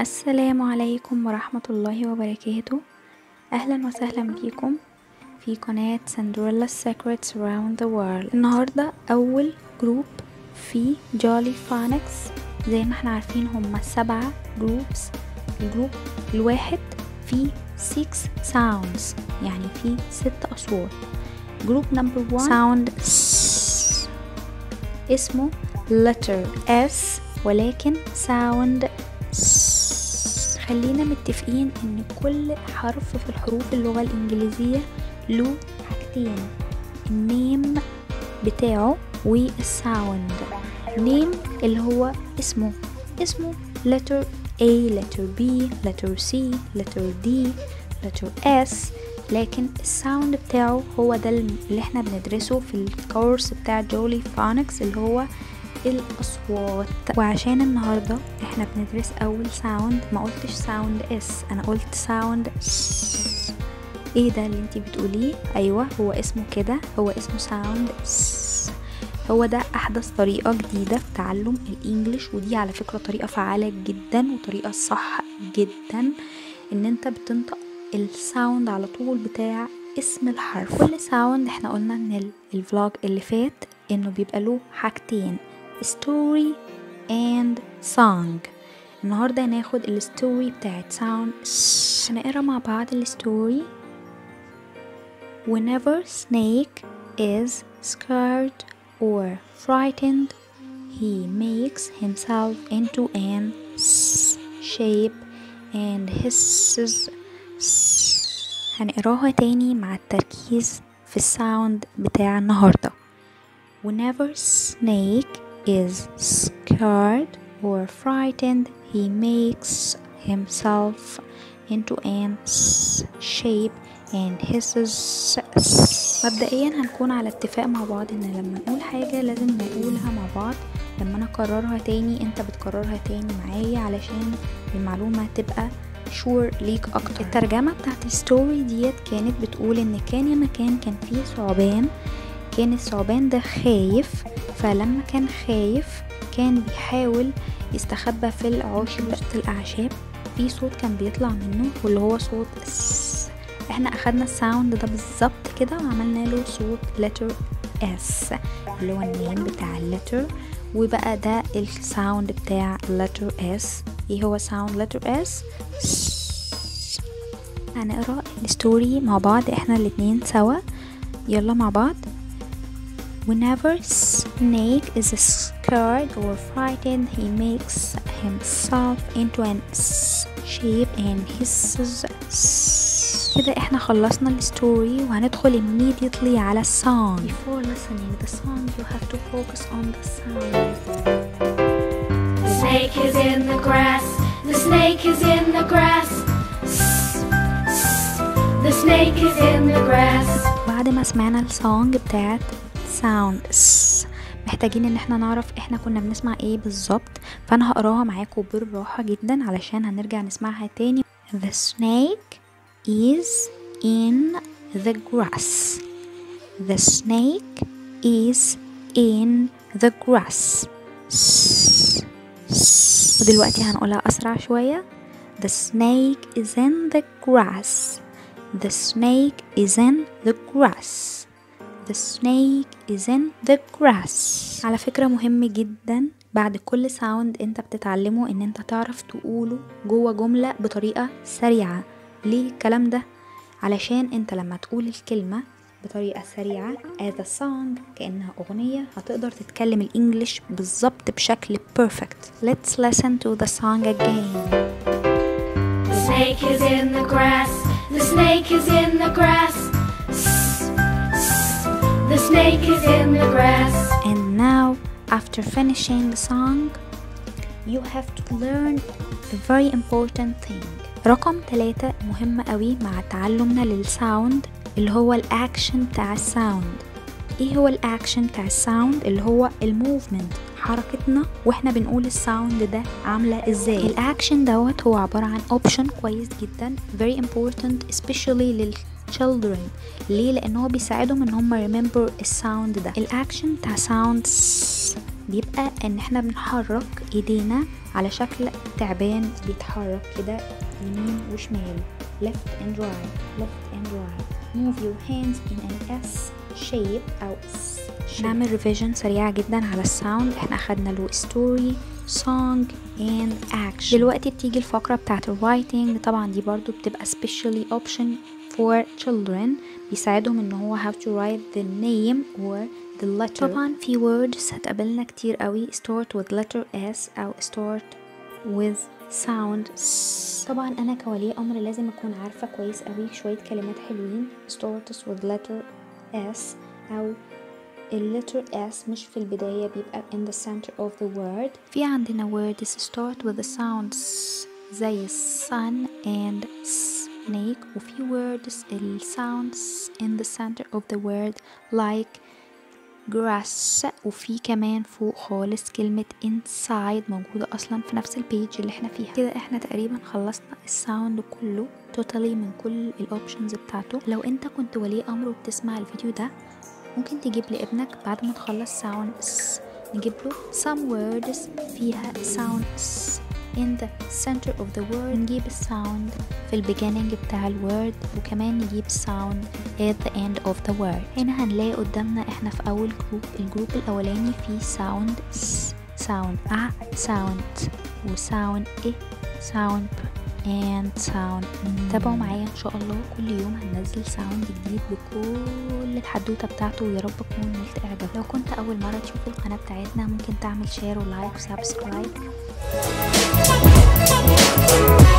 السلام عليكم ورحمة الله وبركاته أهلا وسهلا بيكم في قناة سندريلا Secrets Around the World النهاردة أول جروب في جولي فانكس زي ما احنا عارفين هما سبعة جروبس الجروب الواحد فيه 6 sounds يعني فيه ست أصوات جروب نمبر 1 ساوند اسمه letter S ولكن ساوند خلينا متفقين ان كل حرف في الحروف اللغة الانجليزية له حاجتين النيم بتاعه والساوند نيم اللي هو اسمه اسمه letter A letter B letter C letter D letter S لكن الساوند بتاعه هو ده اللي احنا بندرسه في الكورس بتاع جولي فونكس اللي هو الاصوات وعشان النهارده احنا بندرس اول ساوند ما قلتش ساوند اس انا قلت ساوند ايه ده اللي انتي بتقوليه ايوه هو اسمه كده هو اسمه ساوند هو ده احدث طريقه جديده في تعلم الانجليش ودي على فكره طريقه فعاله جدا وطريقه صح جدا ان انت بتنطق الساوند على طول بتاع اسم الحرف كل ساوند احنا قلنا ان الفلوج اللي فات انه بيبقى له حاجتين story and song النهاردة هناخد الستوري بتاعت sound هنقرا مع بعض الستوري Whenever snake is scared or frightened he makes himself into an shape and hisses هنقراها تاني مع التركيز في الساوند بتاع النهارده Whenever snake is scared or frightened, he makes himself into an shape and hisses. مبدئيا هنكون على اتفاق مع بعض ان لما نقول حاجة لازم نقولها مع بعض لما انا اكررها تاني انت بتكررها تاني معايا علشان المعلومة تبقى شور ليك اكتر الترجمة بتاعت الستوري ديت كانت بتقول ان كان يا مكان كان فيه ثعبان كان الثعبان ده خايف فلما كان خايف كان بيحاول يستخبى في العشب وسط الأعشاب في صوت كان بيطلع منه واللي هو صوت اس احنا اخدنا الساوند ده بالظبط كده وعملنا له صوت letter اس اللي هو النيم بتاع اللتر وبقى ده الساوند بتاع letter اس ايه هو ساوند letter اس هنقرا الستوري مع بعض احنا الاتنين سوا يلا مع بعض Whenever snake is scared or frightened, he makes himself into an shape and hisses. كده احنا خلصنا الستوري وهندخل immediately على السونج. Before listening the song, you have to focus on the sound. The snake is in the grass. The snake is in the grass. The snake is in the grass. بعد ما سمعنا السونج بتاعت ساوند محتاجين ان احنا نعرف احنا كنا بنسمع ايه بالظبط فانا هقراها معاكم بالراحة جدا علشان هنرجع نسمعها تاني The snake is in the grass The snake is in the grass ودلوقتي هنقولها أسرع شوية The snake is in the grass The snake is in the grass The snake is in the grass على فكرة مهم جدا بعد كل ساوند انت بتتعلمه ان انت تعرف تقوله جوه جملة بطريقة سريعة ليه الكلام ده علشان انت لما تقول الكلمة بطريقة سريعة as a song كأنها أغنية هتقدر تتكلم الإنجليش بالظبط بشكل perfect Let's listen to the song again The snake is in the grass. The snake is in the grass. The snake is in the grass. And now, after finishing the song, you have to learn a very important thing. رقم ثلاثة مهم قوي مع تعلمنا للساوند اللي هو الأكشن بتاع الساوند ايه هو الأكشن بتاع الساوند اللي هو الموفمنت حركتنا واحنا بنقول الساوند ده عاملة ازاي الأكشن دوت هو عبارة عن اوبشن كويس جدا very important especially لل children ليه لان هو بيساعدهم ان هم remember الساوند ده الاكشن بتاع sounds بيبقى ان احنا بنحرك ايدينا على شكل تعبان بيتحرك كده يمين وشمال left and right left and right move your hands in an S shape أو S shape نعمل ريفيجن سريعة جدا على الساوند احنا أخدنا له story song and action دلوقتي بتيجي الفقرة بتاعت الرايتنج طبعا دي برضو بتبقى specially option for children بيساعدهم ان هو how to write the name or the letter طبعا في words هتقابلنا كتير قوي start with letter S أو start with sound S. طبعا انا كولي امر لازم اكون عارفه كويس قوي شويه كلمات حلوين starts with letter S او اللتر S مش في البداية بيبقى in the center of the word في عندنا words start with the sounds زي sun and snake وفي words ال sounds in the center of the word like grass وفي كمان فوق خالص كلمة inside موجودة أصلا في نفس البيج اللي احنا فيها كده احنا تقريبا خلصنا الساوند كله توتالي من كل الاوبشنز بتاعته لو انت كنت ولي أمر وبتسمع الفيديو ده ممكن تجيب لابنك بعد ما تخلص ساوند نجيب له some words فيها sounds in the center of the word نجيب الساوند في البيجيننج بتاع الورد وكمان نجيب sound at the end of the word هنا هنلاقي قدامنا احنا في اول جروب الجروب الاولاني فيه sound s sound a sound وساوند ا sound and sound تابعوا معايا ان شاء الله كل يوم هننزل ساوند جديد بكل الحدوته بتاعته ويا رب تكون نلت اعجاب لو كنت اول مره تشوف القناه بتاعتنا ممكن تعمل شير ولايك وسبسكرايب